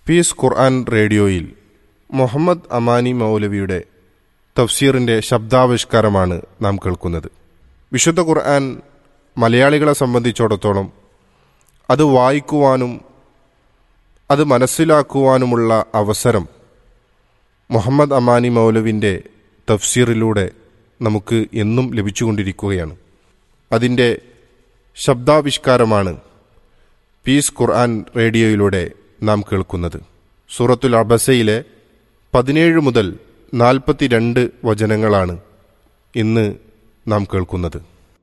piece ഖുർആൻ റേഡിയോയിൽ മുഹമ്മദ് അമാനി മൗലവിയുടെ തഫ്സീറിൻ്റെ ശബ്ദാവിഷ്കാരമാണ് നാം കേൾക്കുന്നത് വിശുദ്ധ ഖുർആൻ മലയാളികളെ സംബന്ധിച്ചിടത്തോളം അത് വായിക്കുവാനും അത് മനസ്സിലാക്കുവാനുമുള്ള അവസരം മുഹമ്മദ് അമാനി മൗലവിൻ്റെ തഫ്സീറിലൂടെ നമുക്ക് എന്നും ലഭിച്ചുകൊണ്ടിരിക്കുകയാണ് അതിൻ്റെ ശബ്ദാവിഷ്കാരമാണ് പീസ് ഖുർആൻ റേഡിയോയിലൂടെ നാം കേൾക്കുന്നത് സൂറത്തുൽ അബസയിലെ പതിനേഴ് മുതൽ നാൽപ്പത്തിരണ്ട് വചനങ്ങളാണ് ഇന്ന് നാം കേൾക്കുന്നത്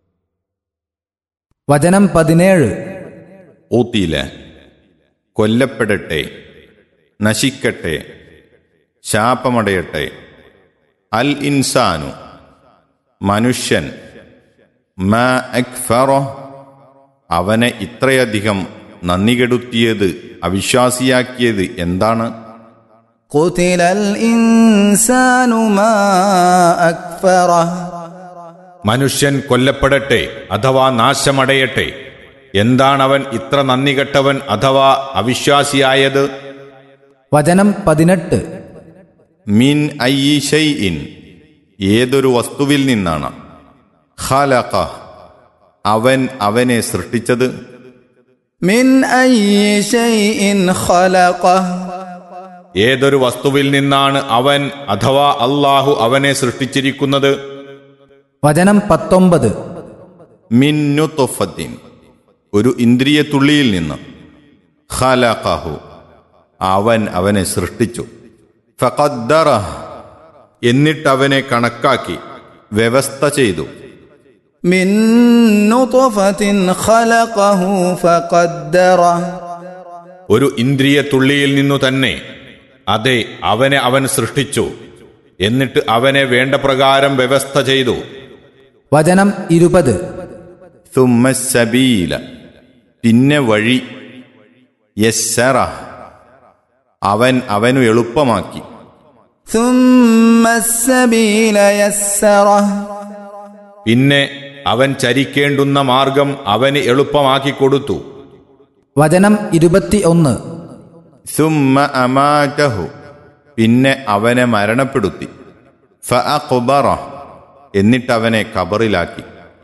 വചനം പതിനേഴ് ഊത്തിയില കൊല്ലപ്പെടട്ടെ നശിക്കട്ടെ ശാപമടയട്ടെ അൽ ഇൻസാനു മനുഷ്യൻ മ അക്ഫറോ അവനെ ഇത്രയധികം നന്ദികെടുത്തിയത് അവിശ്വാസിയാക്കിയത് എന്താണ് قتل الإنسان ما أكفره മനുഷ്യൻ കൊല്ലപ്പെടട്ടെ അഥവാ നാശമടയട്ടെ എന്താണവൻ ഇത്ര നന്ദി കെട്ടവൻ അഥവാ അവിശ്വാസിയായത് വചനം പതിനെട്ട് മിൻ ഇൻ ഏതൊരു വസ്തുവിൽ നിന്നാണ് ഖലഖ അവൻ അവനെ സൃഷ്ടിച്ചത് من أي شيء خلقه ഏതൊരു വസ്തുവിൽ നിന്നാണ് അവൻ അഥവാ അള്ളാഹു അവനെ സൃഷ്ടിച്ചിരിക്കുന്നത് വചനം പത്തൊമ്പത് മിന്നുത്തുഫത്തിൻ ഒരു ഇന്ദ്രിയ തുള്ളിയിൽ നിന്ന് ഖലഖഹു അവൻ അവനെ സൃഷ്ടിച്ചു ഫഖദ്ദറഹ് എന്നിട്ടവനെ കണക്കാക്കി വ്യവസ്ഥ ചെയ്തു من نطفة خلقه فقدره ഒരു ഇന്ദ്രിയ തുള്ളിയിൽ നിന്നു തന്നെ അതെ അവനെ അവൻ സൃഷ്ടിച്ചു എന്നിട്ട് അവനെ വേണ്ട പ്രകാരം വ്യവസ്ഥ ചെയ്തു വചനം ഇരുപത് സുമ്മസബീല പിന്നെ വഴി യസ്സറ അവൻ അവനു എളുപ്പമാക്കി ثم السبيل يسره പിന്നെ അവൻ ചരിക്കേണ്ടുന്ന മാർഗം അവന് എളുപ്പമാക്കി കൊടുത്തു വചനം ഇരുപത്തി ഒന്ന് സുമ്മ അമാറ്റഹു പിന്നെ അവനെ മരണപ്പെടുത്തി ഫഅഖ്ബറ എന്നിട്ടവനെ കബറിലാക്കി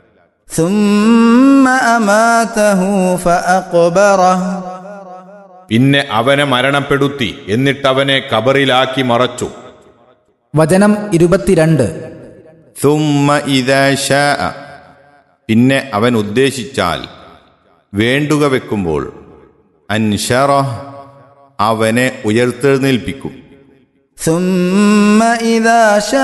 ثم أماته فأقبره പിന്നെ അവനെ മരണപ്പെടുത്തി എന്നിട്ടവനെ കബറിലാക്കി മറച്ചു വചനം ഇരുപത്തിരണ്ട് സുമ്മ ഇദാ ശാഅ പിന്നെ അവൻ ഉദ്ദേശിച്ചാൽ വേണ്ടുക വെക്കുമ്പോൾ അൻഷറ അവനെ ഉയർത്തെഴുന്നേൽപ്പിക്കും ثم إذا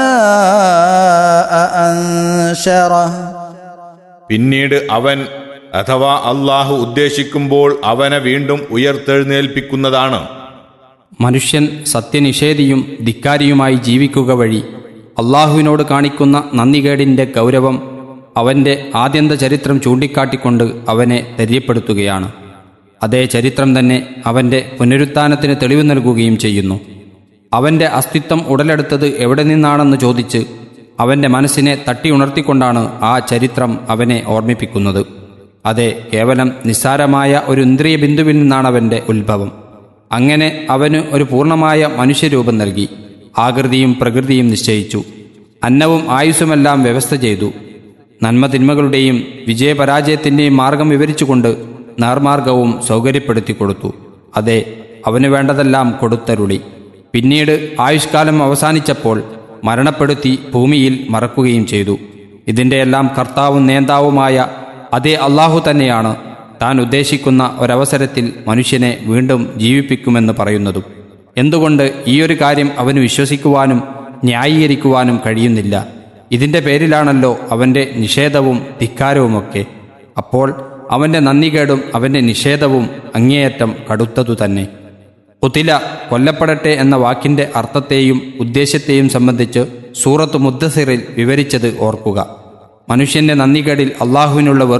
شاء أنشره പിന്നീട് അവൻ അഥവാ അള്ളാഹു ഉദ്ദേശിക്കുമ്പോൾ അവനെ വീണ്ടും ഉയർത്തെഴുന്നേൽപ്പിക്കുന്നതാണ് മനുഷ്യൻ സത്യനിഷേധിയും ധിക്കാരിയുമായി ജീവിക്കുക വഴി അള്ളാഹുവിനോട് കാണിക്കുന്ന നന്ദികേടിൻ്റെ ഗൗരവം അവൻ്റെ ആദ്യന്ത ചരിത്രം ചൂണ്ടിക്കാട്ടിക്കൊണ്ട് അവനെ ധൈര്യപ്പെടുത്തുകയാണ് അതേ ചരിത്രം തന്നെ അവൻ്റെ പുനരുത്ഥാനത്തിന് തെളിവ് നൽകുകയും ചെയ്യുന്നു അവൻ്റെ അസ്തിത്വം ഉടലെടുത്തത് എവിടെ നിന്നാണെന്ന് ചോദിച്ച് അവൻ്റെ മനസ്സിനെ തട്ടി ഉണർത്തിക്കൊണ്ടാണ് ആ ചരിത്രം അവനെ ഓർമ്മിപ്പിക്കുന്നത് അതെ കേവലം നിസ്സാരമായ ഒരു ഇന്ദ്രിയ ബിന്ദുവിൽ നിന്നാണ് അവൻ്റെ ഉത്ഭവം അങ്ങനെ അവന് ഒരു പൂർണ്ണമായ മനുഷ്യരൂപം നൽകി ആകൃതിയും പ്രകൃതിയും നിശ്ചയിച്ചു അന്നവും ആയുസ്സുമെല്ലാം വ്യവസ്ഥ ചെയ്തു നന്മതിന്മകളുടെയും വിജയപരാജയത്തിൻ്റെയും മാർഗം വിവരിച്ചുകൊണ്ട് നേർമാർഗവും സൗകര്യപ്പെടുത്തി കൊടുത്തു അതെ അവന് വേണ്ടതെല്ലാം കൊടുത്തരുളി പിന്നീട് ആയുഷ്കാലം അവസാനിച്ചപ്പോൾ മരണപ്പെടുത്തി ഭൂമിയിൽ മറക്കുകയും ചെയ്തു ഇതിൻ്റെയെല്ലാം കർത്താവും നേതാവുമായ അതേ അള്ളാഹു തന്നെയാണ് താൻ ഉദ്ദേശിക്കുന്ന ഒരവസരത്തിൽ മനുഷ്യനെ വീണ്ടും ജീവിപ്പിക്കുമെന്ന് പറയുന്നതും എന്തുകൊണ്ട് ഈയൊരു കാര്യം അവന് വിശ്വസിക്കുവാനും ന്യായീകരിക്കുവാനും കഴിയുന്നില്ല ഇതിൻ്റെ പേരിലാണല്ലോ അവൻ്റെ നിഷേധവും ധിക്കാരവുമൊക്കെ അപ്പോൾ അവൻ്റെ നന്ദികേടും അവൻ്റെ നിഷേധവും അങ്ങേയറ്റം കടുത്തതു തന്നെ ഉത്തില കൊല്ലപ്പെടട്ടെ എന്ന വാക്കിൻ്റെ അർത്ഥത്തെയും ഉദ്ദേശ്യത്തെയും സംബന്ധിച്ച് സൂറത്ത് മുദ്ദസിറിൽ വിവരിച്ചത് ഓർക്കുക മനുഷ്യന്റെ നന്ദികേടിൽ അള്ളാഹുവിനുള്ള